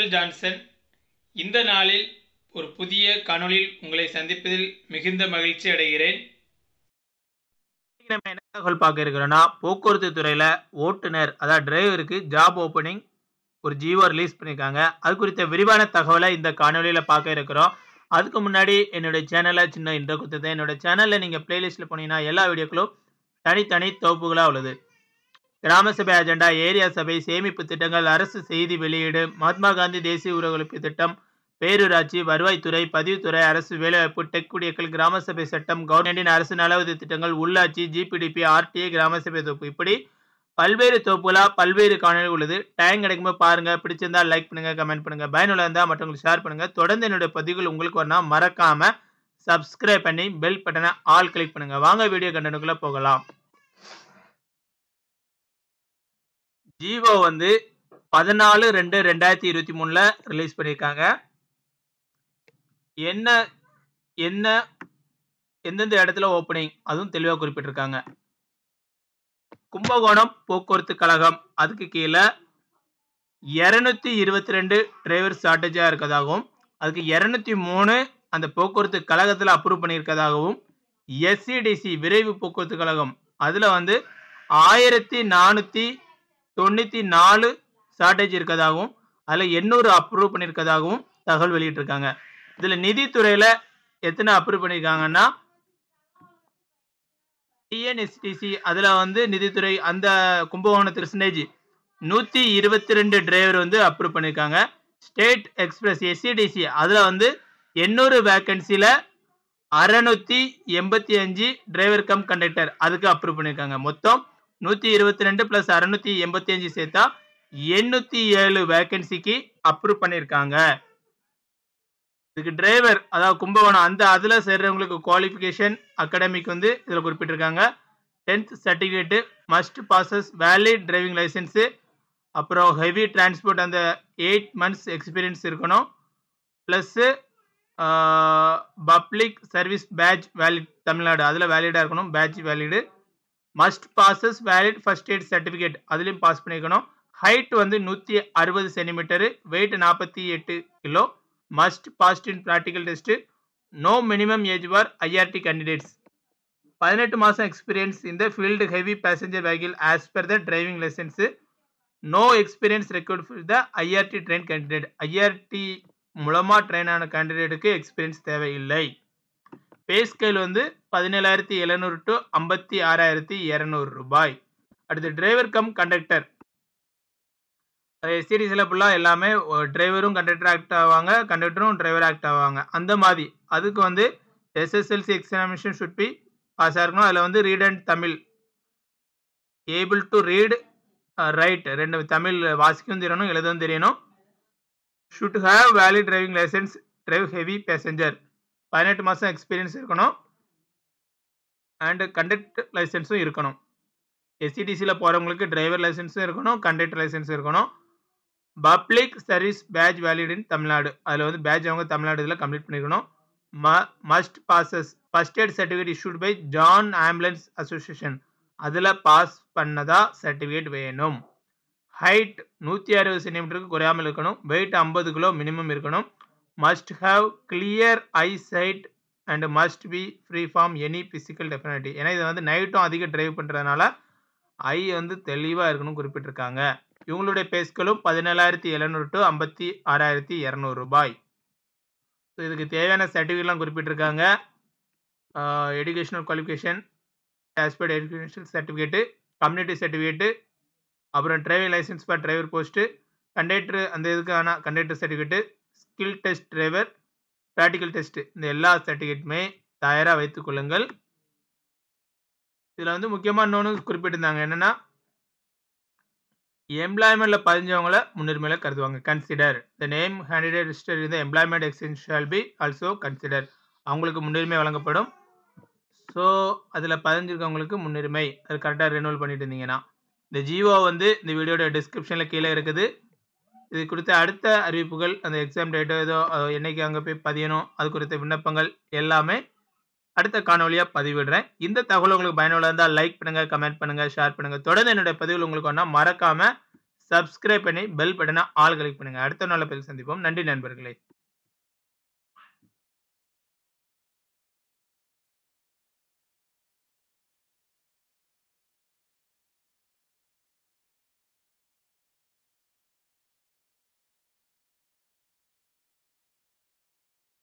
Michael Johnson இந்த நாளில் ஒரு புதிய காணொளியில் உங்களை சந்திப்பதில் மிகுந்த மகிழ்ச்சி அடைகிறேன் இன்னைக்கு நம்ம என்ன தகவல் பார்க்க இருக்கிறோம்னா போக்குவரத்து துறையில் ஓட்டுநர் அதாவது டிரைவருக்கு ஜாப் ஓப்பனிங் ஒரு ஜியோ ரிலீஸ் பண்ணியிருக்காங்க அது குறித்த விரிவான தகவலை இந்த காணொலியில் பார்க்க இருக்கிறோம் அதுக்கு முன்னாடி என்னுடைய சேனலை சின்ன இன்ட்ரோ கொடுத்தது என்னோட சேனலில் நீங்கள் பிளேலிஸ்ட்டில் போனீங்கன்னா எல்லா வீடியோக்களும் தனித்தனி தொகுப்புகளாக உள்ளது கிராம சபை அஜெண்டா ஏரியா சபை சேமிப்பு திட்டங்கள் அரசு செய்தி வெளியீடு மகாத்மா காந்தி தேசிய ஊரகொழிப்பு திட்டம் பேரூராட்சி வருவாய்த்துறை பதிவுத்துறை அரசு வேலைவாய்ப்பு டெக் குடியக்கள் கிராம சபை சட்டம் கவர்மெண்டின் அரசு நலவுதவி திட்டங்கள் உள்ளாட்சி ஜிபிடிபி ஆர்டிஏ கிராம சபை தொகுப்பு இப்படி பல்வேறு தொகுப்புகளாக பல்வேறு காணொலி உள்ளது டைம் கிடைக்கும்போது பாருங்க பிடிச்சிருந்தா லைக் பண்ணுங்க கமெண்ட் பண்ணுங்க பயனுள்ள இருந்தால் மற்றவங்களுக்கு ஷேர் பண்ணுங்க தொடர்ந்து என்னுடைய பதிவுகள் உங்களுக்கு வரணும் மறக்காம சப்ஸ்கிரைப் பண்ணி பெல் பட்டனை ஆல் கிளிக் பண்ணுங்க வாங்க வீடியோ கண்டனுக்குள்ள போகலாம் ஜிவோ வந்து பதினாலு ரெண்டு ரெண்டாயிரத்தி இருபத்தி மூணுல ரிலீஸ் பண்ணியிருக்காங்க என்ன என்ன எந்தெந்த இடத்துல ஓப்பனிங் அதுவும் தெளிவாக குறிப்பிட்டிருக்காங்க கும்பகோணம் போக்குவரத்து கழகம் அதுக்கு கீழே இரநூத்தி இருபத்தி ரெண்டு டிரைவர் ஷார்ட்டேஜாக இருக்கதாகவும் அதுக்கு இரநூத்தி மூணு அந்த போக்குவரத்து கழகத்தில் அப்ரூவ் பண்ணியிருக்கதாகவும் எஸ்சிடிசி விரைவு போக்குவரத்து கழகம் அதில் வந்து ஆயிரத்தி நானூற்றி தொண்ணூற்றி நாலு ஷார்ட்டேஜ் இருக்கதாகவும் அதில் எண்ணூறு அப்ரூவ் பண்ணியிருக்கதாகவும் தகவல் வெளியிட்டிருக்காங்க இதில் நிதித்துறையில் எத்தனை அப்ரூவ் பண்ணியிருக்காங்கன்னா டிஎன்எஸ்டிசி அதில் வந்து நிதித்துறை அந்த கும்பகோணம் பெர்சன்டேஜ் நூற்றி இருபத்தி ரெண்டு டிரைவர் வந்து அப்ரூவ் பண்ணியிருக்காங்க ஸ்டேட் எக்ஸ்பிரஸ் எஸ்சிடிசி அதில் வந்து எண்ணூறு வேக்கன்சியில் அறநூற்றி எண்பத்தி அஞ்சு டிரைவர் கம் கண்டக்டர் அதுக்கு அப்ரூவ் பண்ணியிருக்காங்க மொத்தம் நூற்றி இருபத்தி ரெண்டு ப்ளஸ் அறநூற்றி எண்பத்தி அஞ்சு சேர்த்தா எண்ணூற்றி ஏழு வேக்கன்சிக்கு அப்ரூவ் பண்ணியிருக்காங்க இதுக்கு டிரைவர் அதாவது கும்பகோணம் அந்த அதில் சேர்றவங்களுக்கு குவாலிஃபிகேஷன் அகாடமிக் வந்து இதில் குறிப்பிட்டிருக்காங்க tenth certificate must pass valid driving licence அப்புறம் ஹெவி டிரான்ஸ்போர்ட் அந்த எயிட் மந்த்ஸ் எக்ஸ்பீரியன்ஸ் இருக்கணும் plus public service badge valid Tamil Nadu அதில் வேலிடாக இருக்கணும் badge valid must pass valid first aid certificate அதுலேயும் பாஸ் பண்ணிக்கணும் ஹைட் வந்து நூற்றி அறுபது சென்டிமீட்டரு வெயிட் நாற்பத்தி எட்டு kilo must passed in practical test no minimum age for IRT candidates பதினெட்டு மாதம் எக்ஸ்பீரியன்ஸ் இந்த field heavy passenger vehicle as per the driving licence no experience record for the IRT train candidate IRT மூலமாக train ஆன கேண்டிடேட்டுக்கு experience தேவையில்லை pay scale வந்து பதினேழாயிரத்தி எழுநூறு டு ஐம்பத்தி ஆறாயிரத்தி இரநூறு ரூபாய் அடுத்து டிரைவர் கம் கண்டக்டர் எஸ்டிடிஸில் ஃபுல்லாக எல்லாமே டிரைவரும் கண்டக்டர் ஆக்ட் ஆவாங்க கண்டக்டரும் டிரைவர் ஆக்ட் ஆவாங்க அந்த மாதிரி அதுக்கு வந்து எஸ்எஸ்எல்சி எக்ஸாமினேஷன் ஷுட் பி பாஸாக இருக்கணும் அதில் வந்து read and Tamil able to read write ரெண்டு தமிழ் வாசிக்கவும் தெரியணும் எழுதவும் தெரியணும் should have valid driving licence drive heavy passenger பதினெட்டு மாதம் எக்ஸ்பீரியன்ஸ் இருக்கணும் அண்டு கண்டக்ட் லைசன்ஸும் இருக்கணும் எஸ்சிடிசியில் போகிறவங்களுக்கு டிரைவர் லைசன்ஸும் இருக்கணும் கண்டக்டர் லைசன்ஸும் இருக்கணும் public service badge valid in Tamil Nadu அதில் வந்து பேட்ச் அவங்க தமிழ்நாடு இதில் கம்ப்ளீட் பண்ணிக்கணும் ம must possess first aid certificate issued by John ambulance association அதில் பாஸ் பண்ணதா சர்டிஃபிகேட் வேணும் ஹைட் நூற்றி அறுபது சென்டிமீட்டருக்கு குறையாமல் இருக்கணும் வெயிட் ஐம்பது கிலோ மினிமம் இருக்கணும் must have clear eye sight and must be free from any physical deformity ஏன்னா இதை வந்து நைட்டும் அதிக டிரைவ் பண்ணுறதுனால ஐ வந்து தெளிவாக இருக்கணும் குறிப்பிட்டிருக்காங்க இவங்களுடைய பேஸ்களும் பதினேழாயிரத்தி எழுநூறு டு ஐம்பத்தி ஆறாயிரத்தி இரநூறு ரூபாய் ஸோ இதுக்கு தேவையான சர்டிஃபிகேட்லாம் குறிப்பிட்டிருக்காங்க educational qualification as per educational certificate community certificate அப்புறம் driving licence for driver post conductor அந்த இதுக்கான conductor certificate skill test driver practical test இந்த எல்லா சர்டிஃபிகேட்டுமே தயாராக வைத்துக்கொள்ளுங்கள் இதில் வந்து முக்கியமாக இன்னொன்று குறிப்பிட்டிருந்தாங்க என்னென்னா எம்ப்ளாய்மெண்ட்டில் பதிஞ்சவங்கள முன்னுரிமையில் கருதுவாங்க consider the name candidate register இந்த employment exchange shall be also consider அவங்களுக்கு முன்னுரிமை வழங்கப்படும் ஸோ அதில் பதிஞ்சிருக்கவங்களுக்கு முன்னுரிமை அது கரெக்டாக ரெனுவல் பண்ணிட்டு இருந்தீங்கன்னா இந்த ஜியோ வந்து இந்த வீடியோட டிஸ்கிரிப்ஷனில் கீழே இருக்குது இது குறித்த அடுத்த அறிவிப்புகள் அந்த எக்ஸாம் டேட்டோ ஏதோ என்னைக்கு அங்கே போய் பதியணும் அது குறித்த விண்ணப்பங்கள் எல்லாமே அடுத்த காணொலியாக பதிவிடுறேன் இந்த தகவல் உங்களுக்கு பயனுள்ள இருந்தால் லைக் பண்ணுங்கள் கமெண்ட் பண்ணுங்கள் ஷேர் பண்ணுங்கள் தொடர்ந்து என்னுடைய பதிவில் உங்களுக்கு ஒன்றா மறக்காமல் சப்ஸ்கிரைப் பண்ணி பெல் பட்டனை ஆல் கிளிக் பண்ணுங்க அடுத்த நல்ல பதில் சந்திப்போம் நன்றி நண்பர்களே